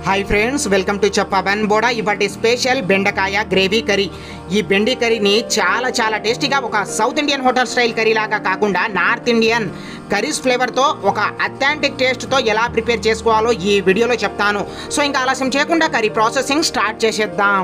hi friends welcome to చెప్పవన్ బోడా ఇవాటి స్పెషల్ బెండకాయ గ్రేవీ కర్రీ ఈ బెండి కర్రీని చాలా చాలా టేస్టీగా ఒక south Indian hotel style curry లాగా కాకుండా నార్త్ ఇండియన్ కర్రీస్ ఫ్లేవర్తో ఒక అథెంటిక్ టేస్ట్తో ఎలా ప్రిపేర్ చేసుకోవాలో ఈ వీడియోలో చెప్తాను సో ఇంకా ఆలస్యం చేయకుండా కర్రీ ప్రాసెసింగ్ స్టార్ట్ చేసేద్దాం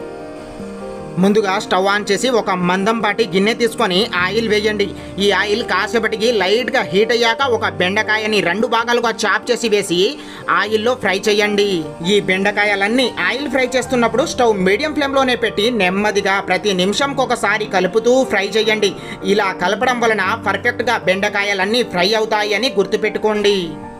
ముందుగా స్టవ్ ఆన్ చేసి ఒక మందంపాటి గిన్నె తీసుకొని ఆయిల్ వేయండి ఈ ఆయిల్ కాసేపటికి లైట్గా హీట్ అయ్యాక ఒక బెండకాయని రెండు భాగాలుగా చాప్ చేసి వేసి ఆయిల్లో ఫ్రై చేయండి ఈ బెండకాయలన్నీ ఆయిల్ ఫ్రై చేస్తున్నప్పుడు స్టవ్ మీడియం ఫ్లేమ్లోనే పెట్టి నెమ్మదిగా ప్రతి నిమిషంకి ఒకసారి కలుపుతూ ఫ్రై చేయండి ఇలా కలపడం వలన పర్ఫెక్ట్గా బెండకాయలన్నీ ఫ్రై అవుతాయి అని గుర్తుపెట్టుకోండి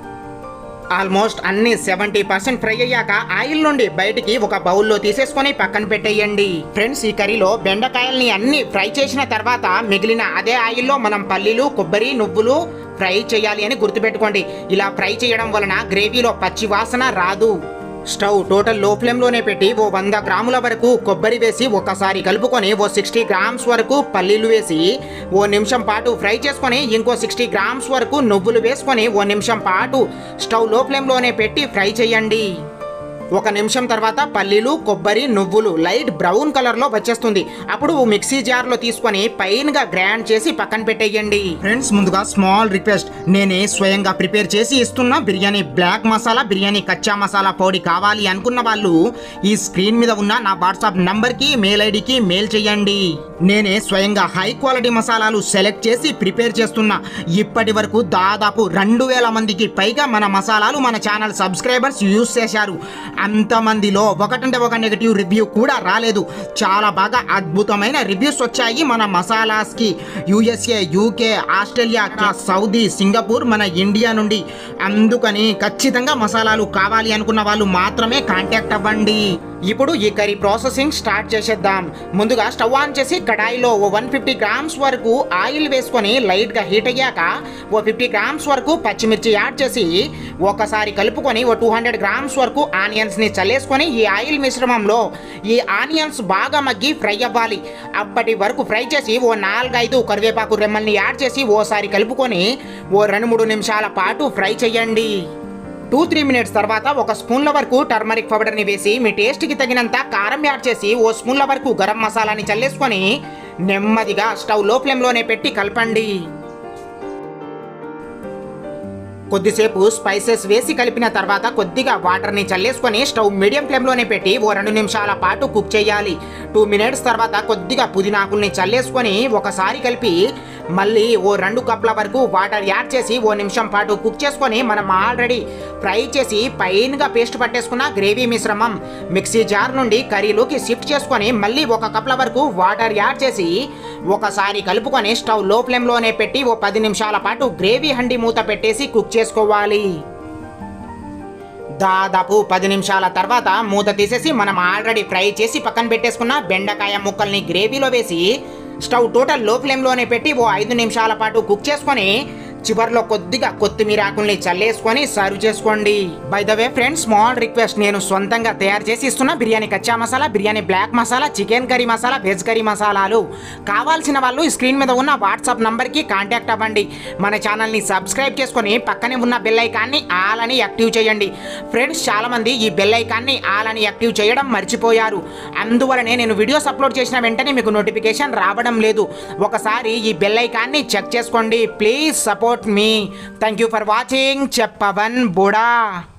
ఆల్మోస్ట్ అన్ని సెవెంటీ పర్సెంట్ ఫ్రై అయ్యాక ఆయిల్ నుండి బయటికి ఒక బౌల్లో తీసేసుకొని పక్కన పెట్టేయండి ఫ్రెండ్స్ ఈ కర్రీలో బెండకాయల్ని అన్ని ఫ్రై చేసిన తర్వాత మిగిలిన అదే ఆయిల్లో మనం పల్లీలు కొబ్బరి నువ్వులు ఫ్రై చేయాలి అని గుర్తుపెట్టుకోండి ఇలా ఫ్రై చేయడం వలన గ్రేవీలో పచ్చి వాసన రాదు స్టవ్ టోటల్ లో ఫ్లేమ్లోనే పెట్టి ఓ వంద గ్రాముల వరకు కొబ్బరి వేసి ఒకసారి కలుపుకొని ఓ సిక్స్టీ గ్రామ్స్ వరకు పల్లీలు వేసి ఓ నిమిషం పాటు ఫ్రై చేసుకొని ఇంకో సిక్స్టీ గ్రామ్స్ వరకు నువ్వులు వేసుకొని ఓ నిమిషం పాటు స్టవ్ లో ఫ్లేమ్లోనే పెట్టి ఫ్రై చేయండి ఒక నిమిషం తర్వాత పల్లీలు కొబ్బరి నువ్వులు లైట్ బ్రౌన్ కలర్లో వచ్చేస్తుంది అప్పుడు మిక్సీ జార్లో తీసుకొని పైన్గా గ్రైండ్ చేసి పక్కన పెట్టేయండి ఫ్రెండ్స్ ముందుగా స్మాల్ రిక్వెస్ట్ నేనే స్వయంగా ప్రిపేర్ చేసి ఇస్తున్న బిర్యానీ బ్లాక్ మసాలా బిర్యానీ కచ్చా మసాలా పొడి కావాలి అనుకున్న వాళ్ళు ఈ స్క్రీన్ మీద ఉన్న నా వాట్సాప్ నంబర్కి మెయిల్ ఐడికి మెయిల్ చేయండి నేనే స్వయంగా హై క్వాలిటీ మసాలాలు సెలెక్ట్ చేసి ప్రిపేర్ చేస్తున్నా ఇప్పటి వరకు దాదాపు రెండు వేల మందికి పైగా మన మసాలాలు మన ఛానల్ సబ్స్క్రైబర్స్ యూస్ చేశారు అంతమందిలో ఒకటంటే ఒక నెగిటివ్ రివ్యూ కూడా రాలేదు చాలా బాగా అద్భుతమైన రివ్యూస్ వచ్చాయి మన మసాలాస్కి యూఎస్ఏ యూకే ఆస్ట్రేలియా కా- సౌదీ సింగపూర్ మన ఇండియా నుండి అందుకని ఖచ్చితంగా మసాలాలు కావాలి అనుకున్న వాళ్ళు మాత్రమే కాంటాక్ట్ అవ్వండి ఇప్పుడు ఈ కర్రీ ప్రాసెసింగ్ స్టార్ట్ చేసేద్దాం ముందుగా స్టవ్ ఆన్ చేసి కడాయిలో ఓ వన్ ఫిఫ్టీ గ్రామ్స్ వరకు ఆయిల్ వేసుకొని లైట్గా హీట్ అయ్యాక ఓ ఫిఫ్టీ గ్రామ్స్ వరకు పచ్చిమిర్చి యాడ్ చేసి ఒకసారి కలుపుకొని ఓ టూ హండ్రెడ్ గ్రామ్స్ వరకు ఆనియన్స్ని చల్లేసుకొని ఈ ఆయిల్ మిశ్రమంలో ఈ ఆనియన్స్ బాగా మగ్గి ఫ్రై అవ్వాలి అప్పటి వరకు ఫ్రై చేసి ఓ నాలుగైదు కరివేపాకు రెమ్మల్ని యాడ్ చేసి ఓసారి కలుపుకొని ఓ రెండు మూడు నిమిషాల పాటు ఫ్రై చేయండి టూ త్రీ మినిట్స్ తర్వాత ఒక స్పూన్ల వరకు టర్మరిక్ పౌడర్ని వేసి మీ టేస్ట్కి తగినంత కారం యాడ్ చేసి ఓ స్పూన్ల వరకు గరం మసాలాని చల్లేసుకొని నెమ్మదిగా స్టవ్ లో ఫ్లేమ్లోనే పెట్టి కలపండి కొద్దిసేపు స్పైసెస్ వేసి కలిపిన తర్వాత కొద్దిగా వాటర్ని చల్లేసుకొని స్టవ్ మీడియం ఫ్లేమ్లోనే పెట్టి ఓ రెండు నిమిషాల పాటు కుక్ చేయాలి టూ మినిట్స్ తర్వాత కొద్దిగా పుదీనాకుల్ని చల్లేసుకొని ఒకసారి కలిపి మళ్ళీ ఓ రెండు కప్ల వరకు వాటర్ యాడ్ చేసి ఓ నిమిషం పాటు కుక్ చేసుకొని మనం ఆల్రెడీ ఫ్రై చేసి పైన్గా పేస్ట్ పట్టేసుకున్న గ్రేవీ మిశ్రమం మిక్సీ జార్ నుండి కర్రీలోకి షిఫ్ట్ చేసుకొని మళ్ళీ ఒక కప్ల వరకు వాటర్ యాడ్ చేసి ఒకసారి కలుపుకొని స్టవ్ లో ఫ్లేమ్లోనే పెట్టి ఓ పది నిమిషాల పాటు గ్రేవీ హండి మూత పెట్టేసి కుక్ చేసుకోవాలి దాదాపు పది నిమిషాల తర్వాత మూత తీసేసి మనం ఆల్రెడీ ఫ్రై చేసి పక్కన పెట్టేసుకున్న బెండకాయ ముక్కల్ని గ్రేవీలో వేసి స్టవ్ టోటల్ లో ఫ్లేమ్లోనే పెట్టి ఓ ఐదు నిమిషాల పాటు కుక్ చేసుకొని చివర్లో కొద్దిగా కొత్తిమీర ఆకుల్ని చల్లేసుకొని సర్వ్ చేసుకోండి by the way friends small request నేను సొంతంగా తయారు చేసి ఇస్తున్న బిర్యానీ కచ్చా masala biryani black masala chicken curry masala veg curry మసాలాలు కావాల్సిన వాళ్ళు ఈ స్క్రీన్ మీద ఉన్న వాట్సాప్ నంబర్కి కాంటాక్ట్ అవ్వండి మన ఛానల్ని సబ్స్క్రైబ్ చేసుకొని పక్కనే ఉన్న బెల్ ఐకాన్ని ఆల్ అని యాక్టివ్ చేయండి ఫ్రెండ్స్ చాలామంది ఈ బెల్ ఐకాన్ని ఆల్ అని యాక్టివ్ చేయడం మర్చిపోయారు అందువలనే నేను వీడియోస్ అప్లోడ్ చేసిన వెంటనే మీకు నోటిఫికేషన్ రావడం లేదు ఒకసారి ఈ బెల్ ఐకాన్ని చెక్ చేసుకోండి ప్లీజ్ సపోర్ట్ మీ థ్యాంక్ యూ ఫర్ వాచింగ్ చెప్పవన్ బుడా